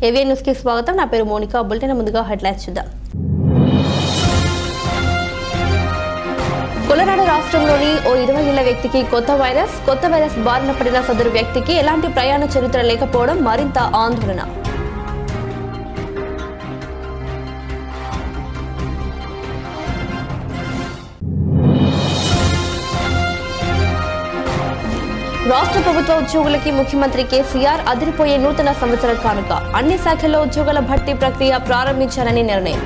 AVN news కి స్వాగతం నా పేరు మోనికా బులెటిన్ ముందుగా హెడ్లైన్స్ చూద్దాం కొలనాడు రాష్ట్రంలోని ఓ ఇరవై ఏళ్ల వ్యక్తికి కొత్త వైరస్ కొత్త వైరస్ బారిన పడిన సదరు వ్యక్తికి ఎలాంటి ప్రయాణ చరిత్ర లేకపోవడం మరింత ఆందోళన రాష్ట్ర ప్రభుత్వ ఉద్యోగులకి ముఖ్యమంత్రి కేసీఆర్ అదిరిపోయే నూతన సంవత్సర కానుక అన్ని శాఖల్లో ఉద్యోగుల భర్తీ ప్రక్రియ ప్రారంభించాలని నిర్ణయం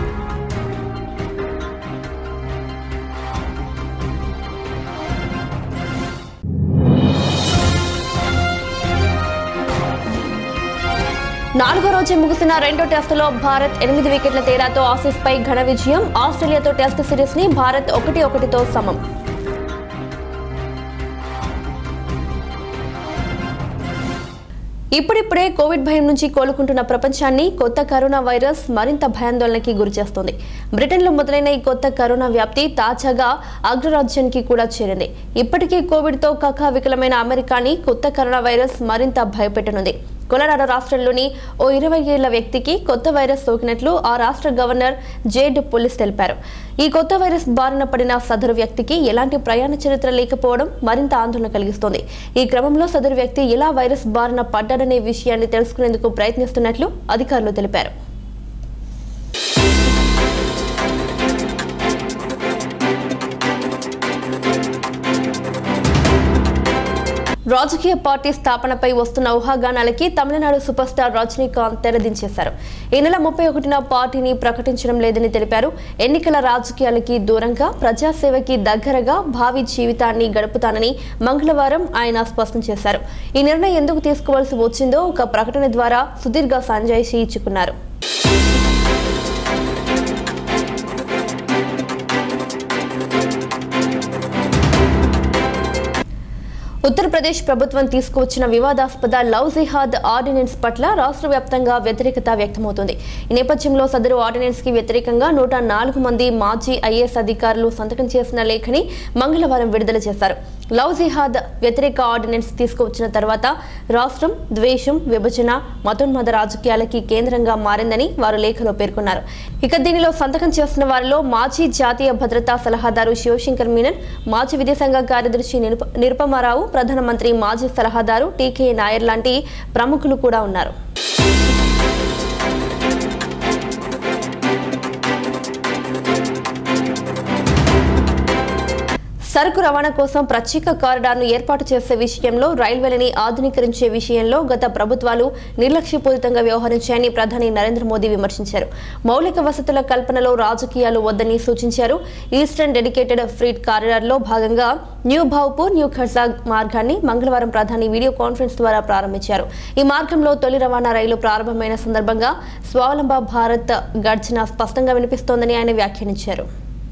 నాలుగో రోజు ముగిసిన రెండో టెస్టులో భారత్ ఎనిమిది వికెట్ల తేడాతో ఆసీస్ పై ఘన విజయం ఆస్ట్రేలియాతో టెస్ట్ సిరీస్ ని భారత్ ఒకటి ఒకటితో సమం ఇప్పుడిప్పుడే కోవిడ్ భయం నుంచి కోలుకుంటున్న ప్రపంచాన్ని కొత్త కరోనా వైరస్ మరింత భయాందోళనకి గురిచేస్తోంది బ్రిటన్లో మొదలైన ఈ కొత్త కరోనా వ్యాప్తి తాజాగా అగ్రరాజ్యానికి కూడా చేరింది ఇప్పటికీ కోవిడ్తో కకావికలమైన అమెరికాని కొత్త కరోనా వైరస్ మరింత భయపెట్టనుంది కొలరాడో రాష్ట్రంలోని ఓ ఇరవై ఏళ్ల వ్యక్తికి కొత్త వైరస్ సోకినట్లు ఆ రాష్ట్ర గవర్నర్ జేడ్ పోలీస్ తెలిపారు ఈ కొత్త వైరస్ బారిన పడిన సదరు వ్యక్తికి ఎలాంటి ప్రయాణ చరిత్ర లేకపోవడం మరింత ఆందోళన కలిగిస్తోంది ఈ క్రమంలో సదరు వ్యక్తి ఎలా వైరస్ బారిన పడ్డాడనే విషయాన్ని తెలుసుకునేందుకు ప్రయత్నిస్తున్నట్లు అధికారులు తెలిపారు రాజకీయ పార్టీ స్థాపనపై వస్తున్న ఊహాగానాలకి తమిళనాడు సూపర్ స్టార్ రజనీకాంత్ తెరదించేశారు ఈ నెల ముప్పై ఒకటిన పార్టీని ప్రకటించడం లేదని తెలిపారు ఎన్నికల రాజకీయాలకి దూరంగా ప్రజాసేవకి దగ్గరగా భావి జీవితాన్ని గడుపుతానని మంగళవారం ఆయన స్పష్టం చేశారు ఈ నిర్ణయం ఎందుకు తీసుకోవాల్సి వచ్చిందో ఒక ప్రకటన ద్వారా సుదీర్ఘ సంజాయిషి ఇచ్చుకున్నారు ఉత్తరప్రదేశ్ ప్రభుత్వం తీసుకువచ్చిన వివాదాస్పద లవ్ జిహాద్ ఆర్డినెన్స్ పట్ల రాష్ట్ర వ్యాప్తంగా వ్యతిరేకత వ్యక్తమవుతుంది ఈ నేపథ్యంలో సదరు ఆర్డినెన్స్ కి వ్యతిరేకంగా నూట నాలుగు మంది మాజీ ఐఏఎస్ అధికారులు సంతకం చేసిన లేఖని మంగళవారం విడుదల చేశారు లవ్ జిహాద్ వ్యతిరేక ఆర్డినెన్స్ తీసుకువచ్చిన తర్వాత రాష్ట్రం ద్వేషం విభజన మతోన్మద రాజకీయాలకి కేంద్రంగా మారిందని వారు లేఖలో పేర్కొన్నారు ఇక దీనిలో సంతకం చేస్తున్న వారిలో మాజీ జాతీయ భద్రతా సలహాదారు శివశంకర్ మీనన్ మాజీ విదేశాంగ కార్యదర్శి నిరుప- నిరుపమారావు ప్రధానమంత్రి మాజీ సలహాదారు టీకే నాయర్ లాంటి ప్రముఖులు కూడా ఉన్నారు సరుకు రవాణా కోసం ప్రత్యేక కారిడార్ను ఏర్పాటు చేసే విషయంలో రైల్వేలని ఆధునీకరించే విషయంలో గత ప్రభుత్వాలు నిర్లక్ష్యపూరితంగా వ్యవహరించాయని ప్రధాని నరేంద్ర మోదీ విమర్శించారు మౌలిక వసతుల కల్పనలో రాజకీయాలు వద్దని సూచించారు ఈస్టర్న్ డెడికేటెడ్ ఫ్రీట్ కారిడార్లో భాగంగా న్యూ భావ్పూర్ న్యూ ఖర్జాగ్ మార్గాన్ని మంగళవారం ప్రధాని వీడియో కాన్ఫరెన్స్ ద్వారా ప్రారంభించారు ఈ మార్గంలో తొలి రవాణా రైలు ప్రారంభమైన సందర్భంగా స్వావలంబ భారత్ గర్జన స్పష్టంగా వినిపిస్తోందని ఆయన వ్యాఖ్యానించారు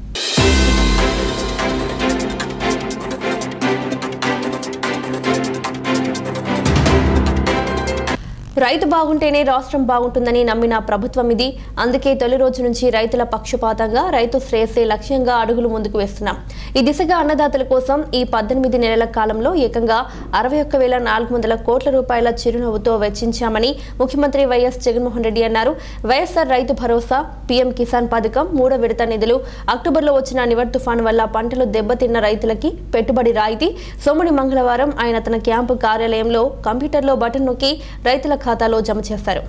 రైతు బాగుంటేనే రాష్ట్రం బాగుంటుందని నమ్మిన ప్రభుత్వం ఇది అందుకే తొలి రోజు నుంచి రైతుల పక్షపాతంగా రైతు శ్రేయస్సే లక్ష్యంగా అడుగులు ముందుకు వేస్తున్నాం ఈ దిశగా అన్నదాతల కోసం ఈ పద్దెనిమిది నెలల కాలంలో ఏకంగా అరవై ఒక్క వేల నాలుగు వందల కోట్ల రూపాయల చిరునవ్వుతో వెచ్చించామని ముఖ్యమంత్రి వైఎస్ జగన్మోహన్ రెడ్డి అన్నారు వైఎస్ఆర్ రైతు భరోసా పీఎం కిసాన్ పథకం మూడో విడత నిధులు అక్టోబర్లో వచ్చిన నివర్ తుఫాను వల్ల పంటలు దెబ్బతిన్న రైతులకి పెట్టుబడి రాయితీ సోముడి మంగళవారం ఆయన తన క్యాంపు కార్యాలయంలో కంప్యూటర్లో బటన్ నొక్కి రైతుల ఖాతాలో జమ చేశారు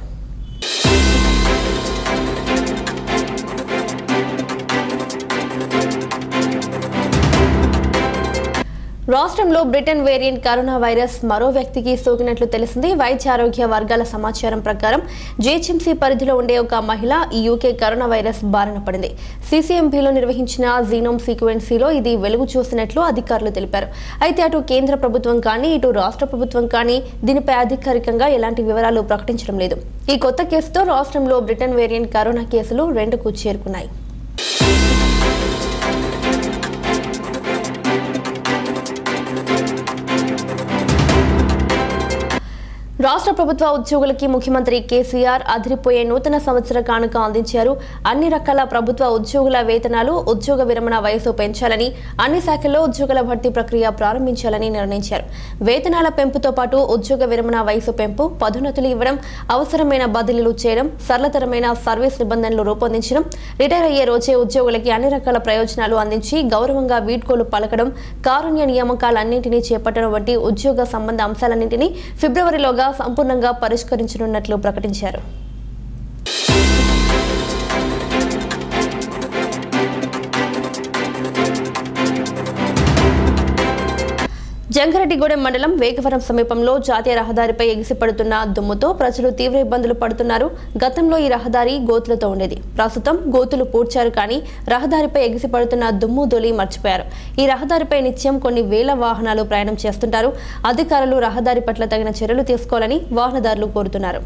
రాష్ట్రంలో బ్రిటన్ వేరియంట్ కరోనా వైరస్ మరో వ్యక్తికి సోకినట్లు తెలిసింది వైద్య ఆరోగ్య వర్గాల సమాచారం ప్రకారం జీహెచ్ఎంసీ పరిధిలో ఉండే ఒక మహిళ ఈ యూకే కరోనా వైరస్ బారిన పడింది సీసీఎంపీలో నిర్వహించిన జీనోమ్ సీక్వెన్సీలో ఇది వెలుగు చూసినట్లు అధికారులు తెలిపారు అయితే అటు కేంద్ర ప్రభుత్వం కానీ ఇటు రాష్ట్ర ప్రభుత్వం కానీ దీనిపై అధికారికంగా ఎలాంటి వివరాలు ప్రకటించడం లేదు ఈ కొత్త కేసుతో రాష్ట్రంలో బ్రిటన్ వేరియంట్ కరోనా కేసులు రెండుకు చేరుకున్నాయి రాష్ట్ర ప్రభుత్వ ఉద్యోగులకి ముఖ్యమంత్రి కేసీఆర్ అదిరిపోయే నూతన సంవత్సర కానుక అందించారు అన్ని రకాల ప్రభుత్వ ఉద్యోగుల వేతనాలు ఉద్యోగ విరమణ వయసు పెంచాలని అన్ని శాఖల్లో ఉద్యోగుల భర్తీ ప్రక్రియ ప్రారంభించాలని నిర్ణయించారు వేతనాల పెంపుతో పాటు ఉద్యోగ విరమణ వయసు పెంపు పదోన్నతులు ఇవ్వడం అవసరమైన బదిలీలు చేయడం సరళతరమైన సర్వీస్ నిబంధనలు రూపొందించడం రిటైర్ అయ్యే రోజే ఉద్యోగులకి అన్ని రకాల ప్రయోజనాలు అందించి గౌరవంగా వీడ్కోలు పలకడం కారుణ్య నియామకాలన్నింటినీ చేపట్టడం వంటి ఉద్యోగ సంబంధ అంశాలన్నింటినీ ఫిబ్రవరిలోగా సంపూర్ణంగా పరిష్కరించనున్నట్లు ప్రకటించారు జంగారెడ్డిగూడెం మండలం వేగవరం సమీపంలో జాతీయ రహదారిపై ఎగిసిపడుతున్న దుమ్ముతో ప్రజలు తీవ్ర ఇబ్బందులు పడుతున్నారు గతంలో ఈ రహదారి గోతులతో ఉండేది ప్రస్తుతం గోతులు పూడ్చారు కానీ రహదారిపై ఎగిసిపడుతున్న దుమ్ము దొలి మర్చిపోయారు ఈ రహదారిపై నిత్యం కొన్ని వేల వాహనాలు ప్రయాణం చేస్తుంటారు అధికారులు రహదారి పట్ల తగిన చర్యలు తీసుకోవాలని వాహనదారులు కోరుతున్నారు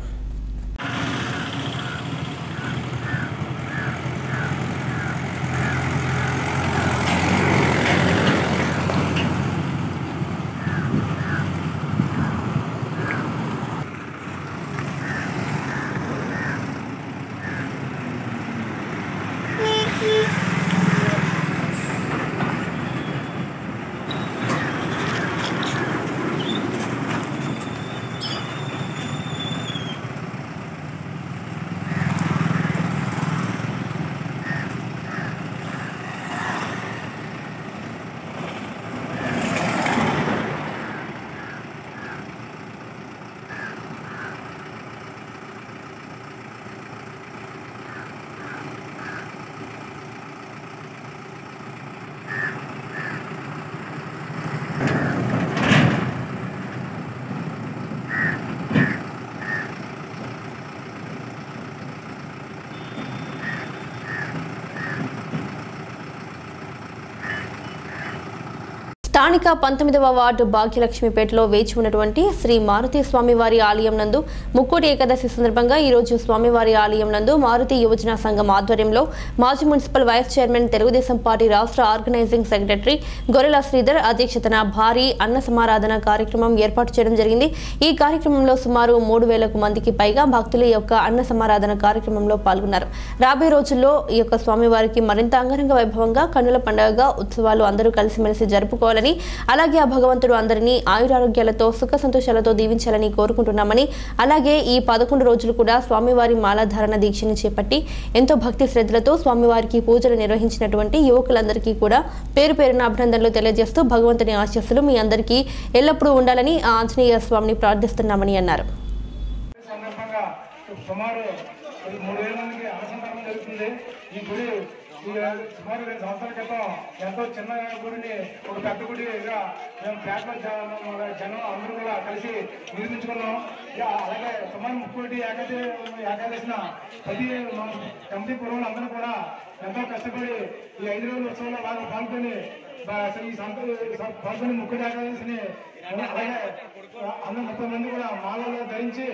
స్థానిక పంతొమ్మిదవ వార్డు భాగ్యలక్ష్మిపేటలో వేచి ఉన్నటువంటి శ్రీ మారుతి స్వామివారి ఆలయం నందు ముక్కోటి ఏకాదశి సందర్భంగా ఈ రోజు స్వామివారి ఆలయం నందు మారుతి యువజన సంఘం ఆధ్వర్యంలో మాజీ municipal vice chairman Telugu Desam party రాష్ట్ర ఆర్గనైజింగ్ సెక్రటరీ గొర్రెల శ్రీధర్ అధ్యక్షతన భారీ అన్న సమారాధన కార్యక్రమం ఏర్పాటు చేయడం జరిగింది ఈ కార్యక్రమంలో సుమారు మూడు వేలకు మందికి పైగా భక్తులు ఈ యొక్క అన్న సమారాధన కార్యక్రమంలో పాల్గొన్నారు రాబోయే రోజుల్లో ఈ యొక్క స్వామివారికి మరింత అంగరంగ వైభవంగా కన్నుల పండుగగా ఉత్సవాలు అందరూ కలిసిమెలిసి జరుపుకోవాలని అలాగే ఆ భగవంతుడు అందరినీ ఆయురారోగ్యాలతో సుఖ సంతోషాలతో దీవించాలని కోరుకుంటున్నామని అలాగే ఈ పదకొండు రోజులు కూడా స్వామివారి మాలాధారణ దీక్షని చేపట్టి ఎంతో భక్తి శ్రద్ధలతో స్వామివారికి పూజలు నిర్వహించినటువంటి యువకులందరికీ కూడా పేరు పేరున అభినందనలు తెలియజేస్తూ భగవంతుని ఆశస్సులు మీ అందరికీ ఎల్లప్పుడూ ఉండాలని ఆ ఆంజనేయ స్వామిని ప్రార్థిస్తున్నామని అన్నారు సందర్భంగా సుమారు ఈ మూడు వేల మందికి అనుసంధానం జరుగుతుంది ఈ గుడి ఈ సుమారు రెండు సంవత్సరాల క్రితం ఎంతో చిన్న గుడిని ఒక పెద్ద గుడిగా మేము పేటలో జనం జనం అందరూ కూడా కలిసి నిర్మించుకున్నాం ఇక అలాగే సుమారు ముక్కోటి ఏకాదశి ఏకాదశిన ప్రతి మన కమిటీ పురువులు అందరూ కూడా ఎంతో కష్టపడి ఈ ఐదు రోజుల ఉత్సవంలో వాళ్ళు పాల్గొని బా- ఈ సంత పాల్గొని ముక్కుడి ఏకాదశిని అలాగే అందరూ ముప్పై మంది కూడా మాలలో ధరించి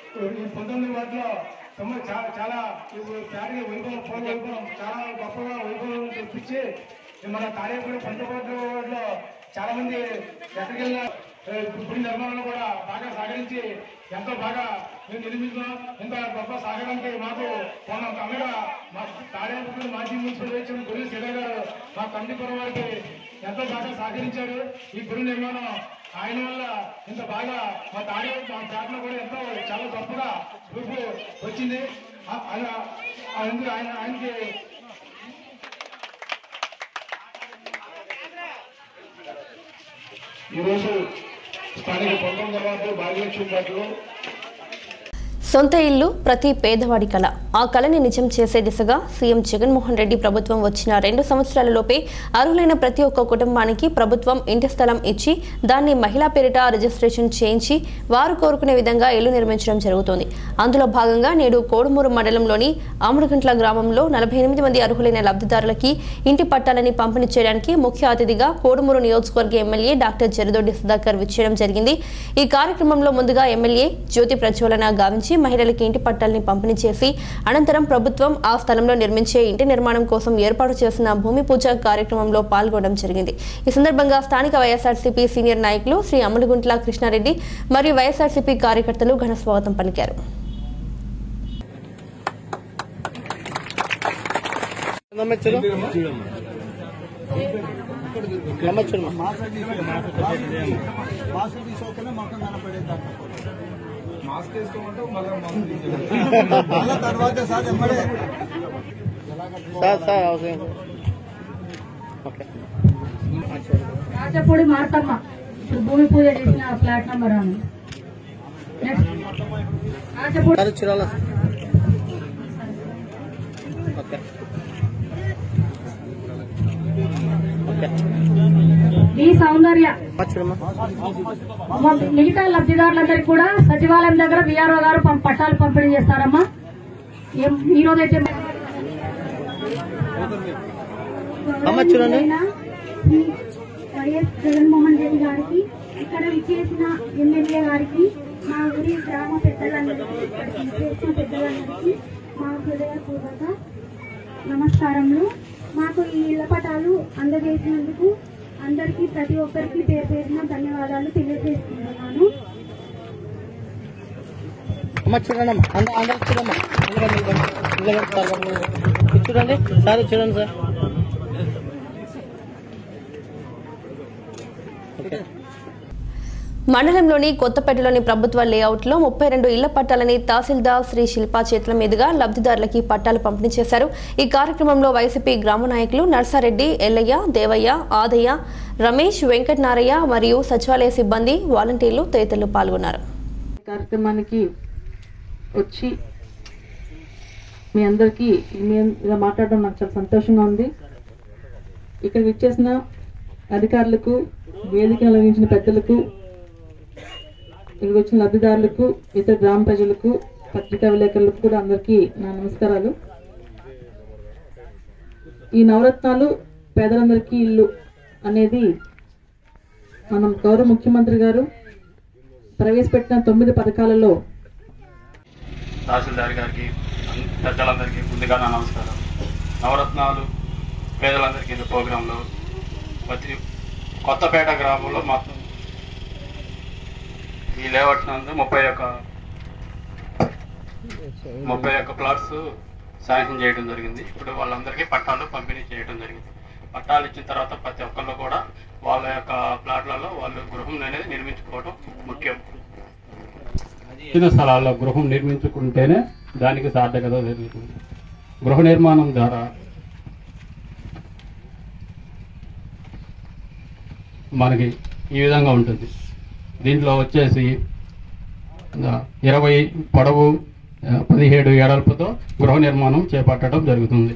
ఈ పంతొమ్మిది వాటిలో తొమ్మిది చాలా చాలా పేటకి వైభవం పూల వైభవం చాలా గొప్పగా వైభవం తెప్పించి మన తాడేపూడి పంచకోట్ల వాటిలో చాలా మంది ఎక్కడికి వెళ్ళినా ఏ, గుడి నిర్మాణంలో కూడా బాగా సహకరించి ఎంతో బాగా మేము నిర్మిస్తున్నాం ఇంత గొప్ప సహకారానికి మాకు కొంత అండగా మా తాడేపూడి మాజీ మున్సిపల్ వేచిన గురి శ్రీధర్ గారు మా కందిపురం వారికి ఎంతో బాగా సహకరించారు ఈ గుడి నిర్మాణం ఆయన వల్ల ఇంత బాగా మా తాడే మా పేటలో కూడా ఎంతో చాలా గొప్పగా రూపు వచ్చింది ఆ- ఆయన అందుకు ఆయన ఆయనకి ఈరోజు స్థానిక పంతొమ్మిది వార్డు భాగ్యలక్ష్మి పేటలో సొంత ఇల్లు ప్రతి పేదవాడి కళ ఆ కళని నిజం చేసే దిశగా సీఎం జగన్మోహన్ రెడ్డి ప్రభుత్వం వచ్చిన రెండు సంవత్సరాలలోపే అర్హులైన ప్రతి ఒక్క కుటుంబానికి ప్రభుత్వం ఇంటి స్థలం ఇచ్చి దాన్ని మహిళా పేరిట రిజిస్ట్రేషన్ చేయించి వారు కోరుకునే విధంగా ఇల్లు నిర్మించడం జరుగుతోంది అందులో భాగంగా నేడు కోడుమూరు మండలంలోని ఆముడుగంట్ల గ్రామంలో నలభై ఎనిమిది మంది అర్హులైన లబ్ధిదారులకి ఇంటి పట్టాలని పంపిణీ చేయడానికి ముఖ్య అతిథిగా కోడుమూరు నియోజకవర్గ ఎమ్మెల్యే డాక్టర్ జరదొడ్డి సుధాకర్ విచ్చేయడం జరిగింది ఈ కార్యక్రమంలో ముందుగా ఎమ్మెల్యే జ్యోతి ప్రజ్వలన గావించి మహిళలకి ఇంటి పట్టాలని పంపిణీ చేసి అనంతరం ప్రభుత్వం ఆ స్థలంలో నిర్మించే ఇంటి నిర్మాణం కోసం ఏర్పాటు చేసిన భూమి పూజ కార్యక్రమంలో పాల్గొనడం జరిగింది ఈ సందర్భంగా స్థానిక వైఎస్ఆర్సీపీ సీనియర్ నాయకులు శ్రీ అమ్ముడుగుంట్ల కృష్ణారెడ్డి మరియు వైఎస్ఆర్సీపీ కార్యకర్తలు ఘన స్వాగతం పలికారు తర్వాత సార్ ఎమ్మడే సార్ సార్ అవసరం ఓకే రాజపూడి మార్తమ్మ ఇప్పుడు భూమి పూజ చేసిన ఫ్లాట్ నంబర్ ఆమె next Rajapudi sir Chirala okay okay B Soundarya చూడమ్మా అమ్మ, మిగతా లబ్ధిదారులందరికీ కూడా సచివాలయం దగ్గర విఆర్ఓ గారు పం- పట్టాలు పంపిణీ చేస్తారమ్మా ఏం- ఈ రోజు అయితే అమ్మ చూడండి శ్రీ వైఎస్ జగన్మోహన్ రెడ్డి గారికి ఇక్కడ విచ్చేసిన ఎమ్మెల్యే గారికి మా ఊరి గ్రామ పెద్దలందరికీ ఇక్కడికి విచ్చేసిన పెద్దలందరికీ మా హృదయపూర్వక నమస్కారములు మాకు ఈ ఇళ్ల పటాలు అందజేసినందుకు అందరికీ ప్రతి ఒక్కరికి పేరు పేరున ధన్యవాదాలు తెలియజేస్తున్నాను అమ్మ చూడండి అమ్మ అందరూ అందరూ చూడమ్మా నిలబడి నిలబడి నిలబడి సార్ బాబు. ఇది చూడండి సార్ ఇది చూడండి సార్ ఓకే మండలంలోని కొత్తపేటలోని ప్రభుత్వ లేఅవుట్లో ముప్పై రెండు ఇళ్ల పట్టాలని తహసీల్దార్ శ్రీ శిల్పా చేతుల మీదుగా లబ్ధిదారులకి పట్టాలు పంపిణీ చేశారు ఈ కార్యక్రమంలో వైసీపీ గ్రామ నాయకులు నర్సారెడ్డి ఎల్లయ్య దేవయ్య ఆదయ్య రమేష్ వెంకటనారయ్య మరియు సచివాలయ సిబ్బంది వాలంటీర్లు తదితరులు పాల్గొన్నారు కార్యక్రమానికి వచ్చి మీ అందరికీ మీ ఇలా మాట్లాడడం నాకు చాలా సంతోషంగా ఉంది ఇక్కడ విచ్చేసిన అధికారులకు వేదిక నిర్వహించిన పెద్దలకు ఇక్కడికి వచ్చిన లబ్ధిదారులకు ఇతర గ్రామ ప్రజలకు పత్రికా విలేకరులకు కూడా అందరికీ నా నమస్కారాలు ఈ నవరత్నాలు పేదలందరికీ ఇల్లు అనేది మనం గౌరవ ముఖ్యమంత్రి గారు ప్రవేశపెట్టిన తొమ్మిది పథకాలలో తహసీల్దార్ గారికి అన్- పెద్దలందరికీ ముందుగా నా నమస్కారం నవరత్నాలు పేదలందరికీ ఈ ప్రోగ్రాంలో ప్రతి కొత్తపేట గ్రామంలో మొత్తం ఈ లేఅవుట్ నందు ముప్పై ఒక్క ముప్పై ఒక్క ప్లాట్స్ శాంక్షన్ చేయడం జరిగింది ఇప్పుడు వాళ్ళందరికీ పట్టాలు పంపిణీ చేయడం జరిగింది పట్టాలు ఇచ్చిన తర్వాత ప్రతి ఒక్కళ్ళు కూడా వాళ్ళ యొక్క ప్లాట్లలో వాళ్ళు గృహం అనేది నిర్మించుకోవడం ముఖ్యం ఇచ్చిన స్థలాల్లో గృహం నిర్మించుకుంటేనే దానికి సార్థకత జరుగుతుంది గృహ నిర్మాణం ద్వారా మనకి ఈ విధంగా ఉంటుంది దీంట్లో వచ్చేసి ఆ, ఇరవై పొడవు ఆ, పదిహేడు ఎడల్పుతో గృహ నిర్మాణం చేపట్టడం జరుగుతుంది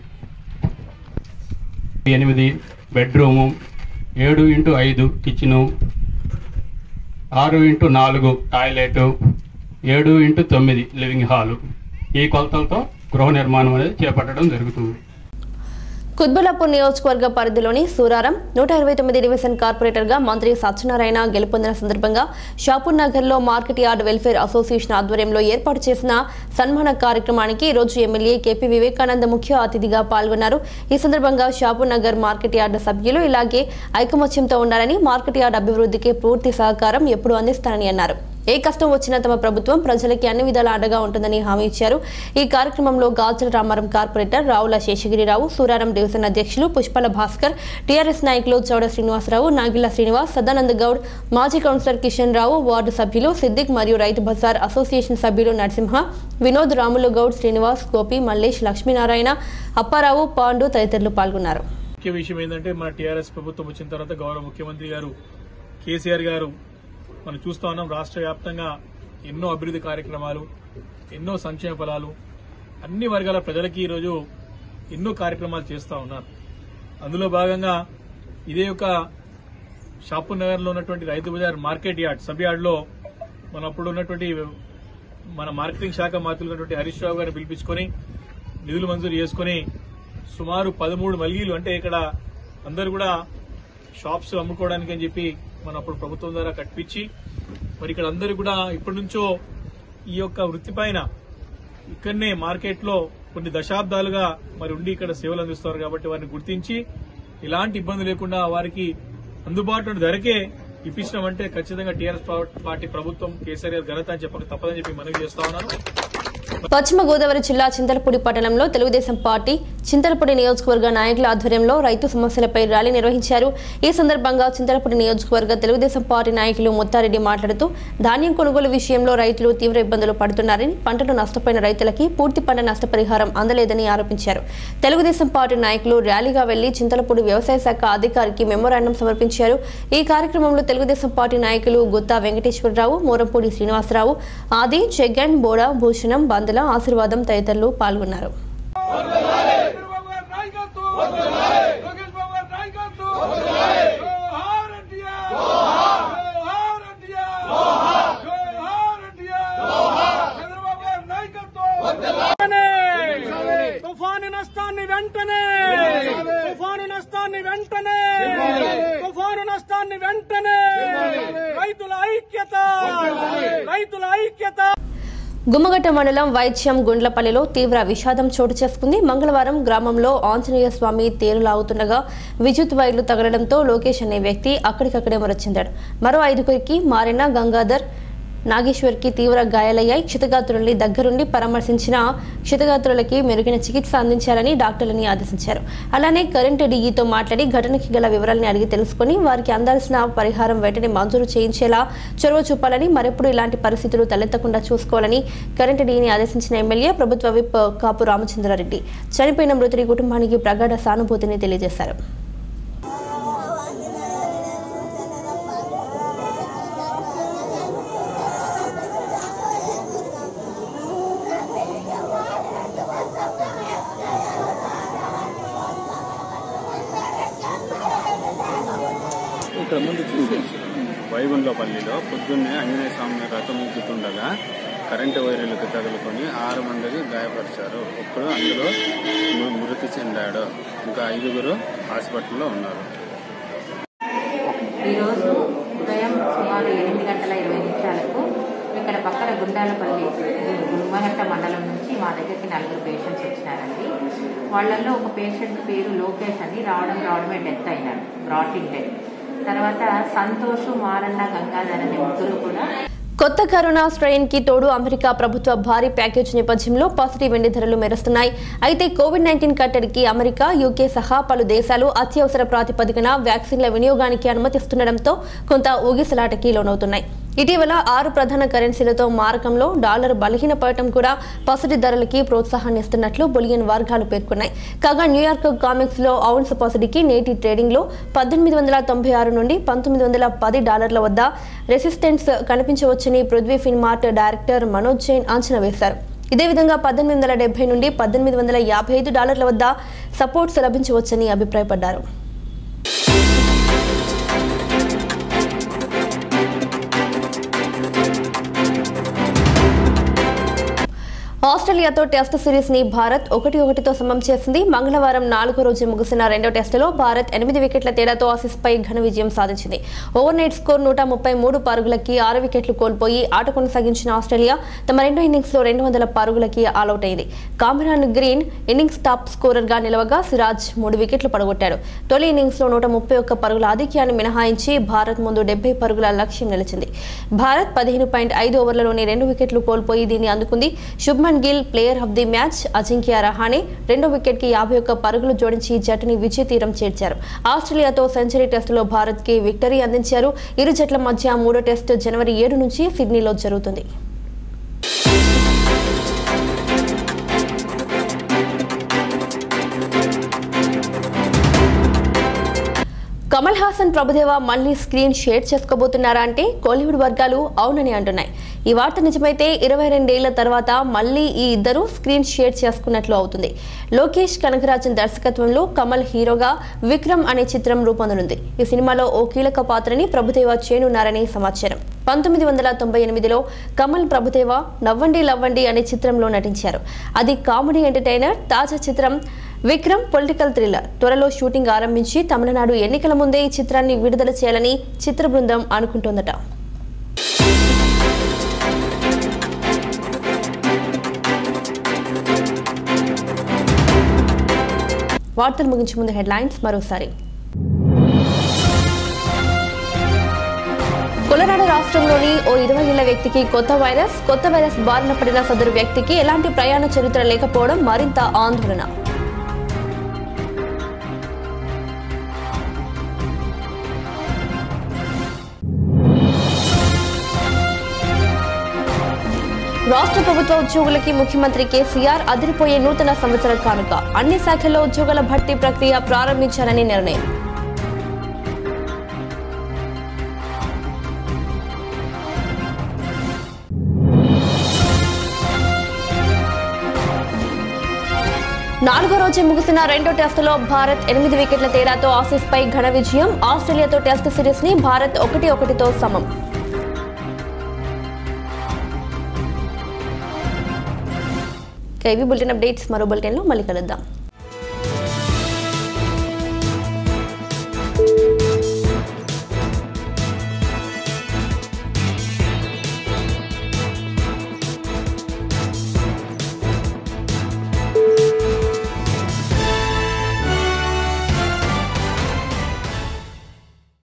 ఎనిమిది బెడ్రూము ఏడు ఇంటూ ఐదు కిచెను ఆరు ఇంటూ నాలుగు టాయిలెట్ ఏడు ఇంటూ తొమ్మిది లివింగ్ హాలు ఈ కొలతలతో గృహ నిర్మాణం అనేది చేపట్టడం జరుగుతుంది కుత్బులాపూర్ నియోజకవర్గ పరిధిలోని సూరారం నూట ఇరవై తొమ్మిది డివిజన్ కార్పొరేటర్ గా మంత్రి సత్యనారాయణ గెలుపొందిన సందర్భంగా షాపూర్ నగర్ లో మార్కెట్ యార్డ్ వెల్ఫేర్ అసోసియేషన్ ఆధ్వర్యంలో ఏర్పాటు చేసిన సన్మాన కార్యక్రమానికి ఈ రోజు ఎమ్మెల్యే కేపీ వివేకానంద ముఖ్య అతిథిగా పాల్గొన్నారు ఈ సందర్భంగా షాపూర్ నగర్ మార్కెట్ యార్డ్ సభ్యులు ఇలాగే ఐకమత్యంతో ఉండాలని మార్కెట్ యార్డ్ అభివృద్ధికి పూర్తి సహకారం ఎప్పుడు అందిస్తారని అన్నారు ఏ కష్టం వచ్చినా తమ ప్రభుత్వం ప్రజలకి అన్ని విధాల అండగా ఉంటుందని హామీ ఇచ్చారు ఈ కార్యక్రమంలో గాజుల రామారం కార్పొరేటర్ రావుల శేషగిరిరావు సూరారం డివిజన్ అధ్యక్షులు పుష్పల భాస్కర్ టీఆర్ఎస్ నాయకులు చౌడ శ్రీనివాసరావు నాగిల శ్రీనివాస్ సదానంద గౌడ్ మాజీ కౌన్సిలర్ కిషన్ రావు వార్డు సభ్యులు సిద్దిక్ మరియు రైతు బజార్ అసోసియేషన్ సభ్యులు నరసింహ వినోద్ రాములు గౌడ్ శ్రీనివాస్ గోపి మల్లేష్ లక్ష్మీనారాయణ అప్పారావు పాండు తదితరులు పాల్గొన్నారు ముఖ్య విషయం ఏంటంటే మన టీఆర్ఎస్ ప్రభుత్వం వచ్చిన తర్వాత గౌరవ ముఖ్యమంత్రి గారు కేసీఆర్ గారు మనం చూస్తా ఉన్నాం రాష్ట్ర వ్యాప్తంగా ఎన్నో అభివృద్ధి కార్యక్రమాలు ఎన్నో సంక్షేమ ఫలాలు అన్ని వర్గాల ప్రజలకి ఈరోజు ఎన్నో కార్యక్రమాలు చేస్తా ఉన్నారు అందులో భాగంగా ఇదే ఒక షాపూర్ నగర్ లో ఉన్నటువంటి Rythu Bazar market yard sub yard లో మన అప్పుడు ఉన్నటువంటి మన మార్కెటింగ్ శాఖ మంత్రులు హరీష్ రావు గారిని పిలిపించుకొని నిధులు మంజూరు చేసుకుని సుమారు పదమూడు మల్గీలు అంటే ఇక్కడ అందరు కూడా షాప్స్ అమ్ముకోవడానికి అని చెప్పి మన అప్పుడు ప్రభుత్వం ద్వారా కట్టించి మరి ఇక్కడ అందరూ కూడా ఇప్పటి నుంచో ఈ యొక్క వృత్తి పైన ఇక్కడనే మార్కెట్ లో కొన్ని దశాబ్దాలుగా మరి ఉండి ఇక్కడ సేవలు అందిస్తారు కాబట్టి వారిని గుర్తించి ఎలాంటి ఇబ్బంది లేకుండా వారికి అందుబాటులో ధరకే ఇప్పించడం అంటే ఖచ్చితంగా టీఆర్ఎస్ పార్టీ ప్రభుత్వం కేసీఆర్ గారు ఘనత అని చెప్పక తప్పదని చెప్పి మనవి చేస్తా ఉన్నాను పశ్చిమ గోదావరి జిల్లా చింతలపూడి పట్టణంలో తెలుగుదేశం పార్టీ చింతలపూడి నియోజకవర్గ నాయకుల ఆధ్వర్యంలో రైతు సమస్యలపై ర్యాలీ నిర్వహించారు ఈ సందర్భంగా చింతలపూడి నియోజకవర్గ తెలుగుదేశం పార్టీ నాయకులు ముత్తారెడ్డి మాట్లాడుతూ ధాన్యం కొనుగోలు విషయంలో రైతులు తీవ్ర ఇబ్బందులు పడుతున్నారని పంటలు నష్టపోయిన రైతులకి పూర్తి పంట నష్టపరిహారం అందలేదని ఆరోపించారు తెలుగుదేశం పార్టీ నాయకులు ర్యాలీగా వెళ్లి చింతలపూడి వ్యవసాయ శాఖ అధికారికి మెమోరాండం సమర్పించారు ఈ కార్యక్రమంలో తెలుగుదేశం పార్టీ నాయకులు గుత్తా వెంకటేశ్వరరావు మోరంపూడి శ్రీనివాసరావు ఆది జగన్ బోడా భూషణం బందల ఆశీర్వాదం తదితరులు పాల్గొన్నారు తుఫాను నష్టాన్ని వెంటనే తుఫాను నష్టాన్ని వెంటనే తుఫాను నష్టాన్ని వెంటనే రైతుల ఐక్యత రైతుల ఐక్యత గుమ్మగట్ట మండలం వైద్యం గుండ్లపల్లిలో తీవ్ర విషాదం చోటు చేసుకుంది మంగళవారం గ్రామంలో ఆంజనేయ స్వామి తేరు లాగుతుండగా విద్యుత్ వైర్లు తగలడంతో లోకేష్ అనే వ్యక్తి అక్కడికక్కడే మృతి చెందాడు మరో ఐదుగురికి మారిన గంగాధర్ నాగేశ్వర్కి తీవ్ర గాయాలయ్యాయి క్షతగాత్రుల్ని దగ్గరుండి పరామర్శించిన క్షతగాత్రులకి మెరుగైన చికిత్స అందించాలని డాక్టర్లని ఆదేశించారు అలానే కరెంటు డీఈతో మాట్లాడి ఘటనకి గల వివరాలని అడిగి తెలుసుకుని వారికి అందాల్సిన పరిహారం వెంటనే మంజూరు చేయించేలా చొరవ చూపాలని మరెప్పుడు ఇలాంటి పరిస్థితులు తలెత్తకుండా చూసుకోవాలని కరెంటు డీని ఆదేశించిన ఎమ్మెల్యే ప్రభుత్వ విప్ కాపు రామచంద్రారెడ్డి చనిపోయిన మృతుడి కుటుంబానికి ప్రగాఢ సానుభూతిని తెలియజేశారు ఇక్కడ ముందు చూసి వైగుండ్లపల్లిలో పొద్దున్నే ఆంజనేయ స్వామి రథం ఎక్కుతుండగా కరెంటు వైర్లకు తగులుకొని ఆరు మందిని గాయపరిచారు ఒక్కడు అందులో ము- మృతి చెందాడు ఇంకా ఐదుగురు హాస్పిటల్లో ఉన్నారు ఈరోజు ఉదయం సుమారు ఎనిమిది గంటల ఇరవై నిమిషాలకు ఇక్కడ పక్కన గుండాలపల్లి గుమ్మగట్ట మండలం నుంచి మా దగ్గరికి నలుగురు పేషెంట్స్ వచ్చినారండి వాళ్ళల్లో ఒక పేషెంట్ పేరు లోకేష్ అని రావడం రావడమే డెత్ అయినాడు బ్రాట్ ఇన్ డెత్ తర్వాత సంతోష్ మారన్న గంగాధర్ అనే ముగ్గురు కూడా కొత్త కరోనా స్ట్రెయిన్ కి తోడు అమెరికా ప్రభుత్వ భారీ ప్యాకేజ్ నేపథ్యంలో పసిడి వెండి ధరలు మెరుస్తున్నాయి అయితే కోవిడ్ నైన్టీన్ కట్టడికి అమెరికా యూకే సహా పలు దేశాలు అత్యవసర ప్రాతిపదికన వ్యాక్సిన్ల వినియోగానికి అనుమతిస్తుండటంతో కొంత ఊగిసలాటకి లోనవుతున్నాయి ఇటీవల ఆరు ప్రధాన కరెన్సీలతో మారకంలో డాలర్ బలహీనపడటం కూడా పసిడి ధరలకి ప్రోత్సాహాన్ని ఇస్తున్నట్లు బులియన్ వర్గాలు పేర్కొన్నాయి కాగా న్యూయార్క్ కామిక్స్ లో ఔన్స్ పసిడికి నేటి ట్రేడింగ్ లో పద్దెనిమిది వందల తొంభై ఆరు నుండి పంతొమ్మిది వందల పది డాలర్ల వద్ద రెసిస్టెన్స్ కనిపించవచ్చని పృథ్వీ ఫిన్మార్ట్ డైరెక్టర్ మనోజ్ జైన్ అంచనా వేశారు ఇదే విధంగా పద్దెనిమిది వందల డెబ్బై నుండి పద్దెనిమిది వందల యాభై ఐదు డాలర్ల వద్ద సపోర్ట్స్ లభించవచ్చని అభిప్రాయపడ్డారు ఆస్ట్రేలియాతో టెస్ట్ సిరీస్ ని భారత్ ఒకటి ఒకటితో సమం చేసింది మంగళవారం నాలుగో రోజు ముగిసిన రెండో టెస్టులో భారత్ ఎనిమిది వికెట్ల తేడాతో ఆసీస్ పై ఘన విజయం సాధించింది ఓవర్ నైట్ స్కోర్ నూట ముప్పై మూడు పరుగులకి ఆరు వికెట్లు కోల్పోయి ఆట కొనసాగించిన ఆస్ట్రేలియా తమ రెండో ఇన్నింగ్స్ లో రెండు వందల పరుగులకి ఆలౌట్ అయింది Cameron Green innings top scorer గా నిలవగా సిరాజ్ మూడు వికెట్లు పడగొట్టాడు తొలి ఇన్నింగ్స్ లో నూట ముప్పై ఒక్క పరుగుల ఆధిక్యాన్ని మినహాయించి భారత్ ముందు డెబ్బై పరుగుల లక్ష్యం నిలిచింది భారత్ పదిహేను పాయింట్ ఐదు ఓవర్లలోనే రెండు వికెట్లు కోల్పోయి దీన్ని అందుకుంది Shubman Gill player of the match Ajinkya Rahane రెండో వికెట్ కి యాభై ఒక్క పరుగులు జోడించి జట్టుని విజయ తీరం చేర్చారు ఆస్ట్రేలియాతో సెంచరీ టెస్టులో భారత్ కి విక్టరీ అందించారు ఇరు జట్ల మధ్య మూడో టెస్టు జనవరి ఏడు నుంచి సిడ్నీలో జరుగుతుంది కమల్ హాసన్ ప్రభుదేవ మళ్ళీ స్క్రీన్ షేర్ చేసుకోబోతున్నారా అంటే కోలీవుడ్ వర్గాలు అవునని అంటున్నాయి ఈ వార్త నిజమైతే ఇరవై రెండేళ్ల తర్వాత మళ్ళీ ఈ ఇద్దరు స్క్రీన్ షేర్ చేసుకున్నట్లు అవుతుంది లోకేష్ కనకరాజన్ దర్శకత్వంలో కమల్ హీరోగా విక్రమ్ అనే చిత్రం రూపొందనుంది ఈ సినిమాలో ఓ కీలక పాత్రని ప్రభుదేవ చేయనున్నారని సమాచారం పంతొమ్మిది వందల తొంభై ఎనిమిదిలో కమల్ ప్రభుదేవ నవ్వండి లవ్వండి అనే చిత్రంలో నటించారు అది కామెడీ ఎంటర్టైనర్ తాజా చిత్రం విక్రమ్ పొలిటికల్ థ్రిల్లర్ త్వరలో షూటింగ్ ఆరంభించి తమిళనాడు ఎన్నికల ముందే ఈ చిత్రాన్ని విడుదల చేయాలని చిత్ర బృందం అనుకుంటోందట వార్తలు ముగించే ముందు హెడ్లైన్స్ మరోసారి కొలనాడు రాష్ట్రంలోని ఓ ఇరవై ఏళ్ల వ్యక్తికి కొత్త వైరస్ కొత్త వైరస్ బారిన పడిన సదరు వ్యక్తికి ఎలాంటి ప్రయాణ చరిత్ర లేకపోవడం మరింత ఆందోళన రాష్ట్ర ప్రభుత్వ ఉద్యోగులకి ముఖ్యమంత్రి కేసీఆర్ అదిరిపోయే నూతన సంవత్సర కానుక అన్ని శాఖల్లో ఉద్యోగాల భర్తీ ప్రక్రియ ప్రారంభించారని నిర్ణయం నాలుగో రోజు ముగిసిన రెండో టెస్టులో భారత్ ఎనిమిది వికెట్ల తేడాతో ఆసీస్ పై ఘన విజయం ఆస్ట్రేలియాతో టెస్ట్ సిరీస్ ని భారత్ ఒకటి ఒకటితో సమం ఇవి బులెటిన్ అప్డేట్స్ మరో బులెటిన్లో మళ్ళీ కలుద్దాం